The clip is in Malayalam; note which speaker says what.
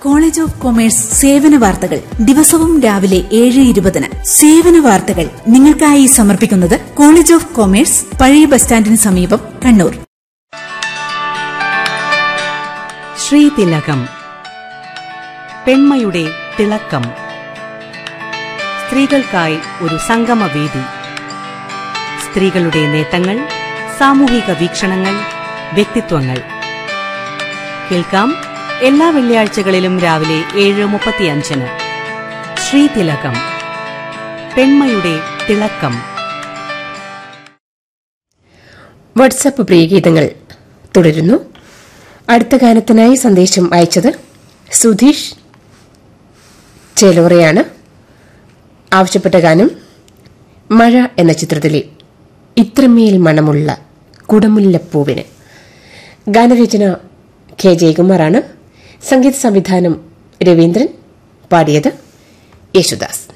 Speaker 1: കോളേജ് ഓഫ് കൊമേഴ്സ് സേവന വാർത്തകൾ ദിവസവും രാവിലെ ഏഴ് ഇരുപതിന് സേവന വാർത്തകൾ നിങ്ങൾക്കായി സമർപ്പിക്കുന്നത് കോളേജ് ഓഫ് കൊമേഴ്സ് പഴയ ബസ് സ്റ്റാൻഡിന് സമീപം കണ്ണൂർ
Speaker 2: ശ്രീതിലകം പെൺമയുടെ തിളക്കം സ്ത്രീകൾക്കായി ഒരു സംഗമവേദി സ്ത്രീകളുടെ നേട്ടങ്ങൾ സാമൂഹിക വീക്ഷണങ്ങൾ വ്യക്തിത്വങ്ങൾ കേൾക്കാം എല്ലാ വെള്ളിയാഴ്ചകളിലും രാവിലെ ഏഴ് മുപ്പത്തിയഞ്ചിന് ശ്രീതിലകം പെൺമയുടെ തിളക്കം
Speaker 3: വാട്സാപ്പ് പ്രിയഗീതങ്ങൾ തുടരുന്നു അടുത്ത ഗാനത്തിനായി സന്ദേശം അയച്ചത് സുധീഷ് ചേലോറയാണ് ആവശ്യപ്പെട്ട ഗാനം മഴ എന്ന ചിത്രത്തിലെ ഇത്രമേൽ മണമുള്ള കുടമുല്ലപ്പൂവിന് ഗാനരചന കെ ജയകുമാറാണ് സംഗീത സംവിധാനം രവീന്ദ്രൻ പാടിയത് യേശുദാസ്